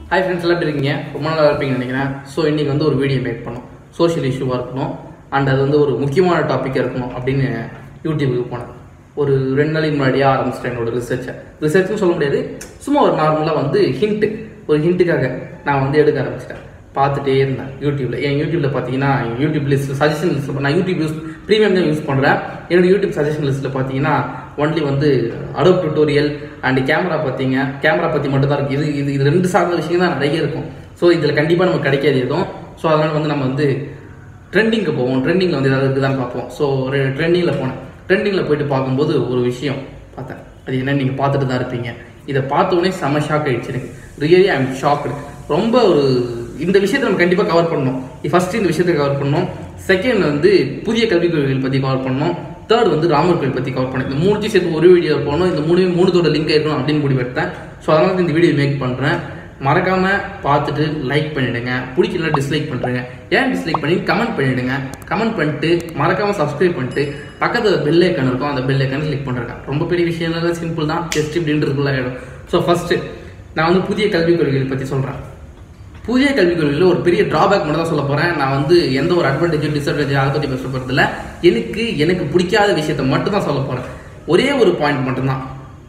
hi friends எல்லாம் எப்படி இருக்கீங்க ரொம்ப நல்லா இருப்பீங்கன்னு நினைக்கிறேன் ஸோ இன்னைக்கு வந்து ஒரு வீடியோ மேக் பண்ணோம் சோஷியல் இஷ்யூவாக இருக்கணும் அண்ட் அது வந்து ஒரு முக்கியமான டாப்பிக்காக இருக்கணும் அப்படின்னு யூடியூபுக்கு போனேன் ஒரு ரெண்டு நாளைக்கு முன்னாடியே ஆரம்பிச்சிட்டேன் என்னோட ரிசர்ச்சை ரிசர்ச்னு சொல்ல முடியாது சும்மா ஒரு நார்மலாக வந்து ஹிண்ட்டு ஒரு ஹிண்ட்டுக்காக நான் வந்து எடுக்க ஆரம்பிச்சிட்டேன் பார்த்துட்டே இருந்தேன் யூடியூப்ல என் யூடியூப்ல பார்த்தீங்கன்னா யூடியூப் லிஸ்ட் சஜஷன் லிஸ்ட் நான் யூடியூப் யூஸ் ப்ரீமியம் தான் யூஸ் பண்ணுறேன் என்னோட யூடியூப் சஜஷன் லிஸ்ட்டில் பார்த்தீங்கன்னா ஒன்லி வந்து அடோப் டுட்டோரியல் அண்ட் கேமரா பார்த்தீங்க கேமரா பற்றி மட்டும் தான் இருக்குது இது இது இது ரெண்டு சார்ந்த விஷயம் தான் நிறைய இருக்கும் ஸோ இதில் கண்டிப்பாக நமக்கு கிடைக்காது எதுவும் ஸோ அதனால் வந்து நம்ம வந்து ட்ரெண்டிங்க்கு போவோம் ட்ரெண்டிங்கில் வந்து ஏதாவது இருக்குதான்னு பார்ப்போம் ஸோ ஒரு ட்ரெண்டிங்கில் போனேன் ட்ரெண்டிங்கில் போயிட்டு பார்க்கும்போது ஒரு விஷயம் பார்த்தேன் அது என்ன நீங்கள் பார்த்துட்டு தான் இருப்பீங்க இதை பார்த்த உடனே செம ஷாக் ஆயிடுச்சு எனக்கு ரியலி ஐ எம் ஷாக்டு ரொம்ப ஒரு இந்த விஷயத்தை நம்ம கண்டிப்பாக கவர் பண்ணணும் ஃபர்ஸ்ட் இந்த விஷயத்தை கவர் பண்ணணும் செகண்ட் வந்து புதிய கல்விக் கொள்கைகள் பற்றி கவர் பண்ணணும் தேர்ட் வந்து ராமர் கோயில் பற்றி கவர் பண்ணணும் இந்த மூணுத்தையும் சேர்த்து ஒரு வீடியோ போகணும் இந்த மூணுமே மூணுத்தோட லிங்க் இருக்கணும் அப்படின்னு முடிவெடுத்தேன் ஸோ அதனால தான் இந்த வீடியோ மேக் பண்ணுறேன் மறக்காம பார்த்துட்டு லைக் பண்ணிடுங்க பிடிக்கல டிஸ்லைக் பண்ணுறேங்க ஏன் டிஸ்லைக் பண்ணி கமெண்ட் பண்ணிடுங்க கமெண்ட் பண்ணிட்டு மறக்காம சப்ஸ்கிரைப் பண்ணிட்டு பக்கத்தில் பெல் ஐக்கன் இருக்கும் அந்த பெல் ஐக்கன் கிளிக் பண்ணுறேங்க ரொம்ப பெரிய விஷயம் இல்லை சிம்பிள் தான் ஜஸ்ட் இப்படின்றதுக்குள்ள ஆகிடும் ஸோ ஃபர்ஸ்ட் நான் வந்து புதிய கல்விக் கொள்கைகள் பற்றி சொல்கிறேன் புதிய கல்விக் கொள்கையில் ஒரு பெரிய டிராபேக் மட்டும் தான் சொல்ல போகிறேன் நான் வந்து எந்த ஒரு அட்வான்டேஜ் டிஸ்அட்வான்டேஜ் அதை பற்றி பேச போகிறதில்ல எனக்கு எனக்கு பிடிக்காத விஷயத்த மட்டும் தான் சொல்ல போகிறேன் ஒரே ஒரு பாயிண்ட் மட்டும்தான்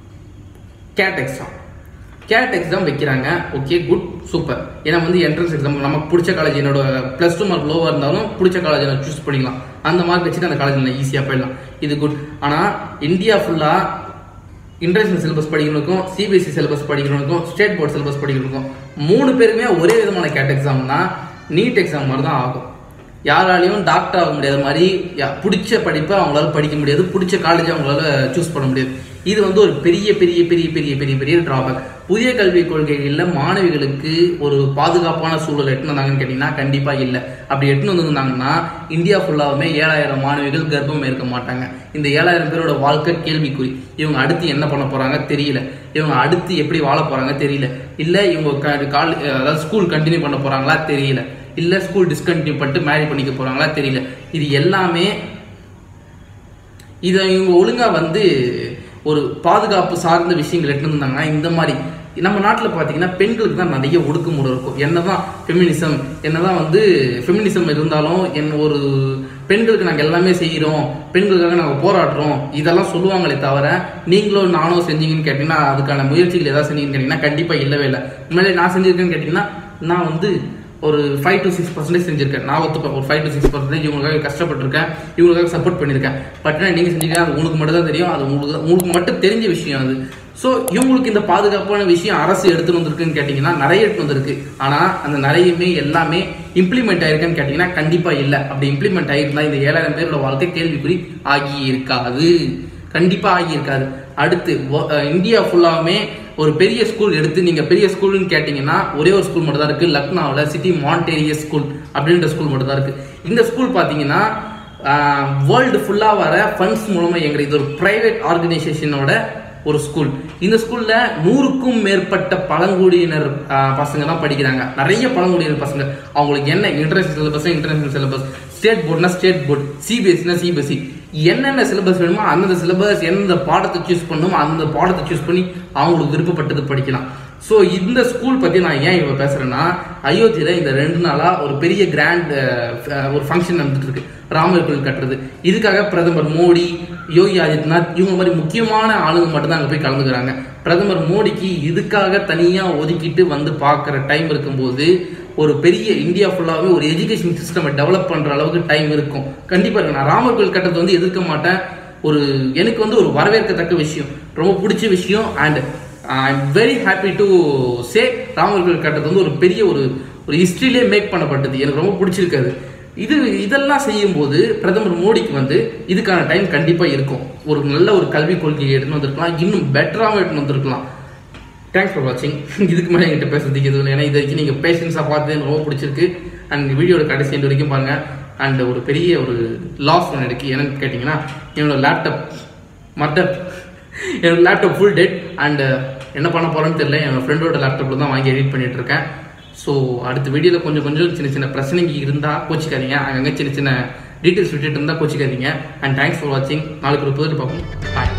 கேட் எக்ஸாம் கேட் எக்ஸாம் வைக்கிறாங்க ஓகே குட் சூப்பர் ஏன்னா வந்து என்ட்ரன்ஸ் எக்ஸாம் நமக்கு பிடிச்ச காலேஜ் என்னோட ப்ளஸ் டூ மார்க் லோவாக இருந்தாலும் பிடிச்ச காலேஜ் நான் சூஸ் பண்ணிக்கலாம் அந்த மார்க் வச்சுட்டு அந்த காலேஜில் நான் ஈஸியாக போயிடலாம் இது குட் ஆனால் இந்தியா ஃபுல்லாக இன்டர்நேஷனல் சிலபஸ் படிக்கிறவனுக்கும் சிபிஎஸ்சி சிலபஸ் படிக்கிறவனுக்கும் ஸ்டேட் போர்ட் சிலபஸ் படிக்கிறவனுக்கும் மூணு பேருமே ஒரே விதமான கேட் எக்ஸாம்னா நீட் எக்ஸாம் மாதிரி தான் ஆகும் யாராலையும் டாக்டர் ஆக முடியாத மாதிரி யா- பிடிச்ச படிப்பை அவங்களால படிக்க முடியாது பிடிச்ச காலேஜ் அவங்களால சூஸ் பண்ண முடியாது இது வந்து ஒரு பெரிய பெரிய பெரிய பெரிய பெரிய பெரிய டிராபேக் புதிய கல்விக் கொள்கைகளில் மாணவிகளுக்கு ஒரு பாதுகாப்பான சூழல் எட்டுன்னு வந்தாங்கன்னு கேட்டிங்கன்னா கண்டிப்பாக இல்லை அப்படி எட்டுன்னு வந்திருந்தாங்கன்னா இந்தியா ஃபுல்லாவுமே ஏழாயிரம் மாணவிகள் கர்ப்பம் இருக்க மாட்டாங்க இந்த ஏழாயிரம் பேரோட வாழ்க்கை கேள்விக்குறி இவங்க அடுத்து என்ன பண்ண போறாங்க தெரியல இவங்க அடுத்து எப்படி வாழ போறாங்க தெரியல இல்ல இவங்க க- கால் அதாவது ஸ்கூல் கண்டினியூ பண்ண போறாங்களா தெரியல இல்ல ஸ்கூல் டிஸ்கண்டினியூ பண்ணிட்டு மேரி பண்ணிக்க போறாங்களா தெரியல இது எல்லாமே இதை இவங்க ஒழுங்கா வந்து ஒரு பாதுகாப்பு சார்ந்த விஷயங்கள் எடுத்து வந்தாங்கன்னா இந்த மாதிரி நம்ம நாட்டில் பார்த்தீங்கன்னா பெண்களுக்கு தான் நிறைய ஒடுக்குமுறை இருக்கும் என்னதான் ஃபெமினிசம் என்னதான் வந்து ஃபெமினிசம் இருந்தாலும் என் ஒரு பெண்களுக்கு நாங்கள் எல்லாமே செய்கிறோம் பெண்களுக்காக நாங்கள் போராடுறோம் இதெல்லாம் சொல்லுவாங்களே தவிர நீங்களும் நானும் செஞ்சீங்கன்னு கேட்டிங்கன்னா அதுக்கான முயற்சிகள் ஏதாவது செஞ்சீங்கன்னு கேட்டிங்கன்னா கண்டிப்பாக இல்லவே இல்லை உண்மையிலே நான் செஞ்சிருக்கேன்னு கேட்டிங்கன்னா நான் வந்து ஒரு ஃபைவ் டு சிக்ஸ் பர்சன்டேஜ் செஞ்சிருக்கேன் நான் ஒத்துப்பேன் ஒரு ஃபைவ் டு சிக்ஸ் பர்சன்டேஜ் இவங்களுக்காக கஷ்டப்பட்டிருக்கேன் இவங்களுக்காக சப்போர்ட் பண்ணியிருக்கேன் பட் நீங்கள் செஞ்சீங்க அது உங்களுக்கு மட்டும் தான் தெரியும் அது உங்களுக்கு தான்- உங்களுக்கு மட்டும் தெரிஞ்ச விஷயம் அது ஸோ இவங்களுக்கு இந்த பாதுகாப்பான விஷயம் அரசு எடுத்துட்டு வந்திருக்குன்னு கேட்டிங்கன்னா நிறைய எடுத்து வந்திருக்கு ஆனால் அந்த நிறையுமே எல்லாமே இம்ப்ளிமெண்ட் ஆயிருக்குன்னு கேட்டிங்கன்னா கண்டிப்பாக இல்லை அப்படி இம்ப்ளிமெண்ட் ஆயிருந்தா இந்த ஏழாயிரம் பேரோட வாழ்க்கை கேள்விக்குறி ஆகி இருக்காது கண்டிப்பாக ஆகி இருக்காது அடுத்து வ- அஹ் இந்தியா ஃபுல்லாவுமே ஒரு பெரிய ஸ்கூல் எடுத்து நீங்க பெரிய ஸ்கூல்னு கேட்டிங்கன்னா ஒரே ஒரு ஸ்கூல் மட்டும் தான் இருக்கு லக்னோவில் சிட்டி மாண்டேரியஸ் ஸ்கூல் அப்படின்ற ஸ்கூல் மட்டும் தான் இருக்கு இந்த ஸ்கூல் பார்த்தீங்கன்னா வேர்ல்டு ஃபுல்லாக வர ஃபண்ட்ஸ் மூலமாக எங்க இது ஒரு பிரைவேட் ஆர்கனைசேஷனோட ஒரு ஸ்கூல் இந்த ஸ்கூல்ல நூறுக்கும் மேற்பட்ட பழங்குடியினர் ஆஹ், பசங்க தான் படிக்கிறாங்க நிறைய பழங்குடியினர் பசங்க அவங்களுக்கு என்ன international syllabus international syllabus state போர்ட்னா ஸ்டேட் போர்ட் சிபிஎஸ்சினா சிபிஎஸ்சி என்னென்ன சிலபஸ் வேணுமோ அந்தந்த சிலபஸ் எந்த பாடத்தை சூஸ் பண்ணணுமோ அந்த பாடத்தை சூஸ் பண்ணி அவங்களுக்கு விருப்பப்பட்டது படிக்கலாம் ஸோ இந்த ஸ்கூல் பற்றி நான் ஏன் இப்போ பேசுகிறேன்னா அயோத்தியில் இந்த ரெண்டு நாளாக ஒரு பெரிய கிராண்ட் ஒரு ஃபங்க்ஷன் நடந்துட்டு இருக்கு ராமர் கோயில் கட்டுறது இதுக்காக பிரதமர் மோடி யோகி ஆதித்யநாத் இவங்க மாதிரி முக்கியமான ஆளுங்க மட்டும்தான் அங்கே போய் கலந்துக்கிறாங்க பிரதமர் மோடிக்கு இதுக்காக தனியாக ஒதுக்கிட்டு வந்து பார்க்குற டைம் இருக்கும்போது ஒரு பெரிய இந்தியா ஃபுல்லாகவே ஒரு எஜுகேஷன் சிஸ்டமை டெவலப் பண்ணுற அளவுக்கு டைம் இருக்கும் கண்டிப்பாக இருக்கு நான் ராமர் கோயில் கட்டத்தை வந்து எதிர்க்க மாட்டேன் ஒரு எனக்கு வந்து ஒரு வரவேற்கத்தக்க விஷயம் ரொம்ப பிடிச்ச விஷயம் and I am very happy to say Ramar கோயில் கட்டத்தை வந்து ஒரு பெரிய ஒரு ஒரு ஹிஸ்ட்ரியிலே மேக் பண்ணப்பட்டது எனக்கு ரொம்ப பிடிச்சிருக்காது இது இதெல்லாம் செய்யும்போது பிரதமர் மோடிக்கு வந்து இதுக்கான டைம் கண்டிப்பாக இருக்கும் ஒரு நல்ல ஒரு கல்விக் கொள்கையை எடுத்துன்னு வந்திருக்கலாம் இன்னும் பெட்டராகவும் எடுத்துன்னு வந்திருக்கலாம் தேங்க்ஸ் ஃபார் வாட்சிங் இதுக்கு மேலே என்கிட்ட பேசுறதுக்கு எதுவும் இல்லை ஏன்னா இது வரைக்கும் நீங்கள் பேஷன்ஸாக பார்த்து எனக்கு ரொம்ப பிடிச்சிருக்கு அண்ட் வீடியோட கடைசி end வரைக்கும் பாருங்க அண்ட் ஒரு பெரிய ஒரு லாஸ் ஒன்று இருக்கு என்னன்னு கேட்டிங்கன்னா என்னோட லேப்டாப் மர்டர் என்னோட லேப்டாப் ஃபுல் டெட் அண்ட் என்ன பண்ண போறேன்னு தெரியல என் ஃப்ரெண்டோட லேப்டாப்பில் தான் வாங்கி எடிட் பண்ணிட்டு இருக்கேன் ஸோ அடுத்த வீடியோவில் கொஞ்சம் கொஞ்சம் சின்ன சின்ன பிரச்சனைங்க இருந்தால் கோச்சிக்காதீங்க அங்கங்கே சின்ன சின்ன டீட்டெயில்ஸ் விட்டுட்டு இருந்தால் கோச்சிக்காதீங்க அண்ட் தேங்க்ஸ் ஃபார் வாட்சிங் நாளைக்கு ஒரு புதிர் பார்ப்போம் பாய்